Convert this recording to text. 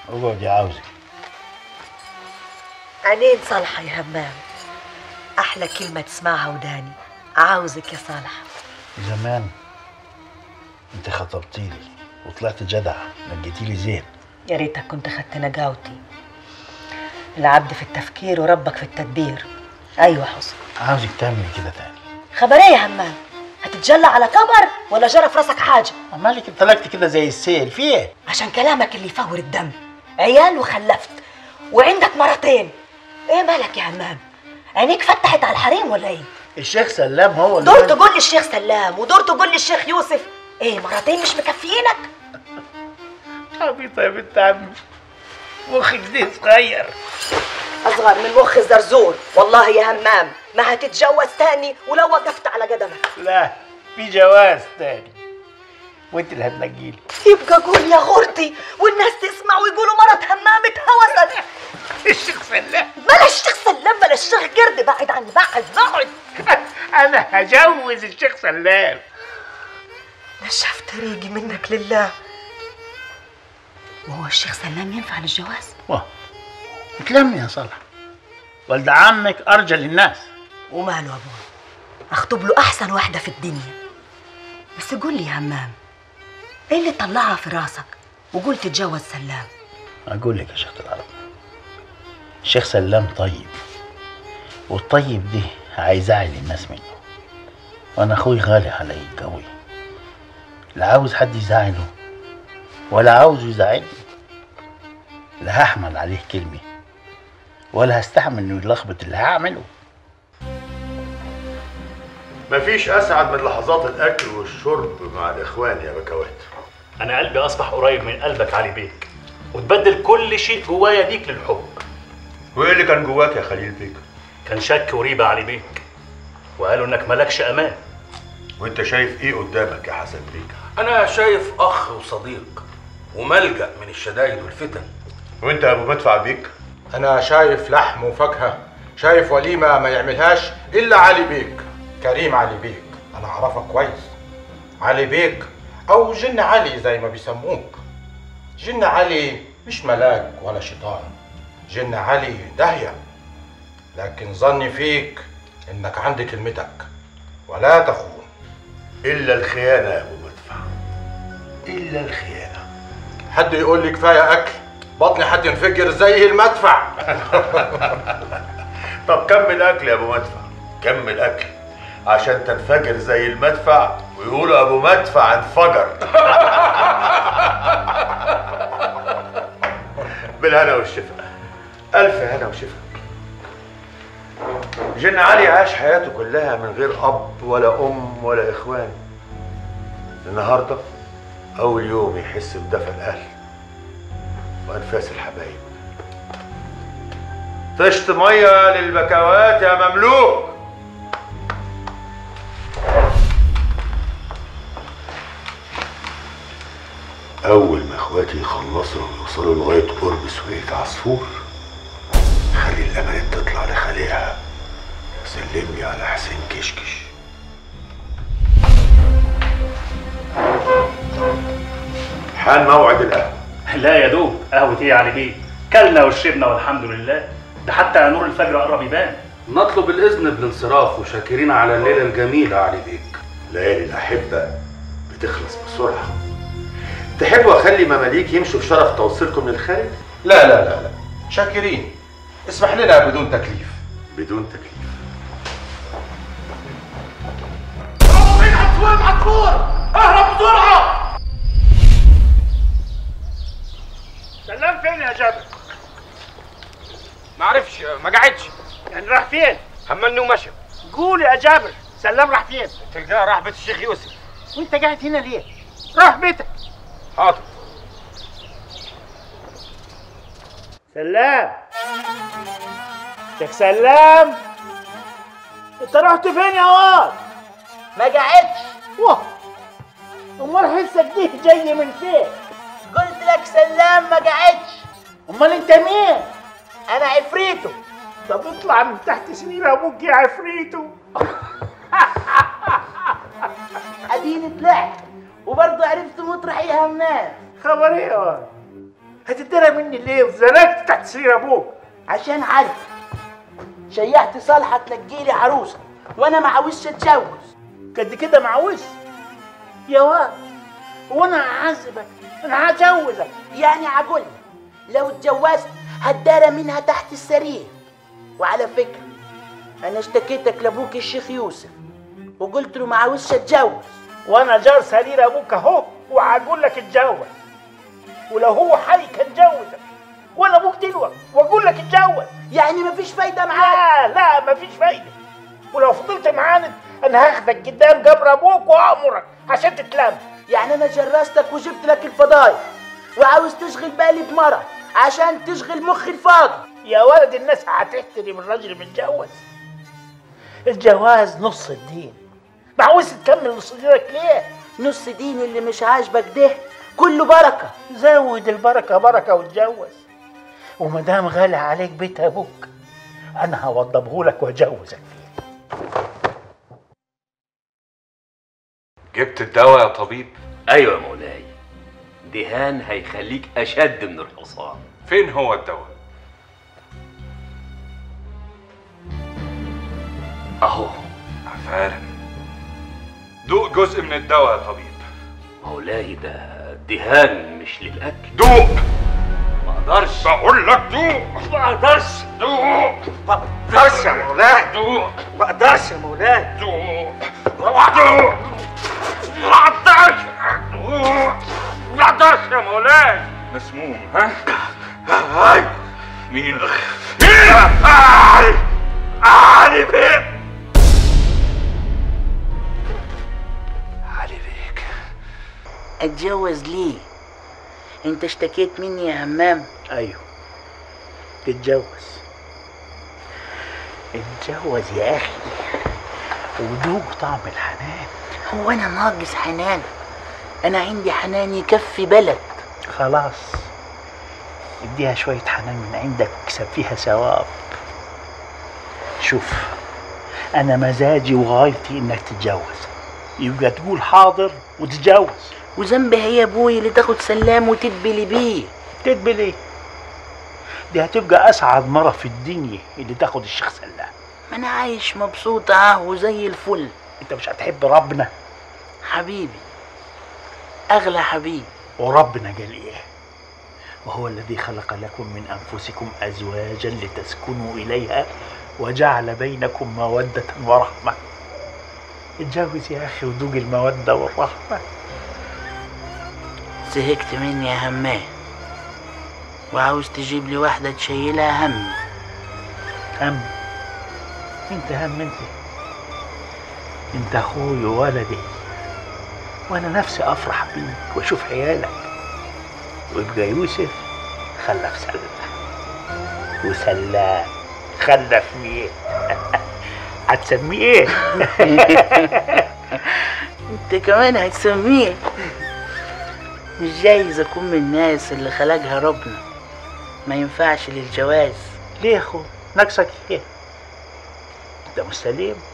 اقعد يا عاوزك عينين صالحة يا همام أحلى كلمة تسمعها وداني عاوزك يا صالح زمان انت خطبتيلي وطلعت جدع نجيتيلي زين يا ريتك كنت خدت نجاوتي العبد في التفكير وربك في التدبير أيوة حسن عاوزك تعملي كده تاني خبر ايه يا همام هتتجلى على كبر ولا جرى في راسك حاجة مالك انطلقت كده زي السيل في ايه عشان كلامك اللي يفور الدم عيال وخلفت وعندك مرتين ايه مالك يا همام عينيك فتحت على الحريم ولا ايه الشيخ سلام هو اللي دور قال- تقول للشيخ سلام ودور تقول للشيخ يوسف ايه مرتين مش مكفيينك عبيطة يا بنت عمي مخك ده صغير اصغر من مخ الزرزور والله يا همام ما هتتجوز تاني ولو وقفت على قدمك لا في جواز تاني وانت اللي هتنجيلي يبقى قول يا غورتي والناس تسمع ويقولوا مرت همام اتهوست الشيخ سلام بلا الشيخ سلام بلا الشيخ قرد بعد عني بعد بعد انا هجوز الشيخ سلام نشفت ريقي منك لله وهو الشيخ سلام ينفع للجواز واه اتلمي يا صالح ولد عمك ارجل الناس وماله ابوه اخطب له احسن واحده في الدنيا بس قول لي يا همام ايه اللي طلعها في راسك وقلت تتجوز سلام اقول لك يا شيخ العرب الشيخ سلام طيب والطيب ده هيزعل الناس منه وانا اخوي غالي علي قوي لا عاوز حد يزعله ولا عاوز يزعلني لا هحمل عليه كلمة ولا هستحمل انه يلخبط اللي هعمله مفيش اسعد من لحظات الاكل والشرب مع الاخوان يا بكوات انا قلبي اصبح قريب من قلبك علي بيك وتبدل كل شيء جوايا ليك للحب وايه اللي كان جواك يا خليل بيك كان شك وريبة علي بيك وقالوا انك مالكش امان وانت شايف ايه قدامك يا حسن بيك أنا شايف أخ وصديق وملجأ من الشدائد والفتن وانت يا ابو مدفع بيك أنا شايف لحم وفاكهة شايف وليمة ما يعملهاش إلا علي بيك كريم علي بيك أنا أعرفك كويس علي بيك أو جن علي زي ما بيسموك جن علي مش ملاك ولا شيطان جن علي داهية لكن ظني فيك إنك عندك كلمتك ولا تخون الا الخيانه يا ابو مدفع الا الخيانه حد يقول لي كفاية أكل بطني هتنفجر زي المدفع طب كمل اكل يا ابو مدفع كمل اكل عشان تنفجر زي المدفع ويقولوا ابو مدفع انفجر بالهنا والشفا الف هنا وشفا جن علي عاش حياته كلها من غير اب ولا ام ولا اخوان النهارده اول يوم يحس بدفى الاهل وانفاس الحبايب طشت ميه للبكوات يا مملوك اول ما اخواتي يخلصوا ويوصلوا لغايه قرب سوية عصفور خلي الامانات تطلع لخالقها سلم لي على حسين كشكش حان موعد القهوه لا يا دوب قهوة ايه يا علي بيه كلنا وشربنا والحمد لله ده حتى نور الفجر قرب يبان نطلب الإذن بالانصراف وشاكرين على الليلة الجميلة علي بيك ليالي الأحبة بتخلص بسرعة تحبوا أخلي مماليك يمشوا في شرف توصيلكم للخارج؟ لا لا لا لا شاكرين اسمح لنا بدون تكليف بدون تكليف سلام فين يا جابر ما عرفش ما قعدش يعني راح فين همني ومشى قول يا جابر سلام راح فين تلقاه راح بيت الشيخ يوسف وانت قاعد هنا ليه راح بيتك حاضر سلام شيخ سلام انت رحت فين يا واد ما قعدش واه امال حسك دي جاي من فين قلت لك سلام ما قعدش امال انت مين انا عفريته طب اطلع من تحت سرير ابوك يا عفريتو اديني طلعت وبرضه عرفت مطرح يا همام خبر ايه يا واد هتدرى مني ليه وزنقت تحت سرير ابوك عشان عارف شيعت صالحة تلقيلي عروسة وانا ما عاوزش اتجوز قد كده معوز يا واد وانا هعذبك انا هجوزك يعني عقول لو اتجوزت هتدارى منها تحت السرير وعلى فكرة انا اشتكيتك لابوك الشيخ يوسف وقلت له ما عاوزش اتجوز وانا جار سرير ابوك اهو وهقول لك اتجوز ولو هو حي كان جوزك وانا ابوك دلوقتي واقول لك اتجوز يعني مفيش فايدة معاك لا لا مفيش فايده ولو فضلت معاند انا هاخدك قدام قبر ابوك وامرك عشان تتلم يعني انا جرستك وجبت لك الفضايح وعاوز تشغل بالي بمرة عشان تشغل مخي الفاضي يا ولد الناس هتحترم الراجل المتجوز الجواز نص الدين ما عاوز تكمل نص دينك ليه نص دين اللي مش عاجبك ده كله بركة زود البركه بركه واتجوز وما دام غالي عليك بيت ابوك انا هوضبه لك واجوزك فيه جبت الدواء يا طبيب ايوه يا مولاي دهان هيخليك اشد من الحصان فين هو الدواء اهو عفارا دوق جزء من الدواء يا طبيب مولاي ده دهان مش للاكل دوق ما اقدرش بقول لك دوق ما اقدرش دوق ما اقدرش يا مولاي دوق ما اقدرش يا مولاي دوق دوق ما اقدرش دوق ما اقدرش يا مولاي مسموم ها هاي مين مين علي علي بيك علي بيك اتجوز ليه انت اشتكيت مني يا همام ايوه تتجوز اتجوز يا اخي وذوق طعم الحنان هو انا ناقص حنان انا عندي حنان يكفي بلد خلاص اديها شوية حنان من عندك واكسب فيها ثواب شوف انا مزاجي وغايتي انك تتجوز يبقى تقول حاضر وتتجوز وذنبي هي يا ابوي اللي تاخد سلام وتدبلي بيه تدبل ايه دي هتبقى اسعد مرة في الدنيا اللي تاخد الشيخ سلام ما انا عايش مبسوط اهو زي الفل انت مش هتحب ربنا حبيبي اغلى حبيب وربنا قال ايه وهو الذي خلق لكم من انفسكم ازواجا لتسكنوا اليها وجعل بينكم موده ورحمه اتجوز يا اخي وذوق الموده والرحمه زهقت مني يا همام وعاوز تجيب لي واحدة تشيلها همي هم انت هم انت انت اخوي وولدي وانا نفسي افرح بيك واشوف عيالك ويبقى يوسف خلف سلة وسلام خلف مين هتسميه ايه انت كمان هتسميه مش جايز اكون من الناس اللي خلقها ربنا ما ينفعش للجواز ليه يا اخو ناقصك ايه انت مش سليم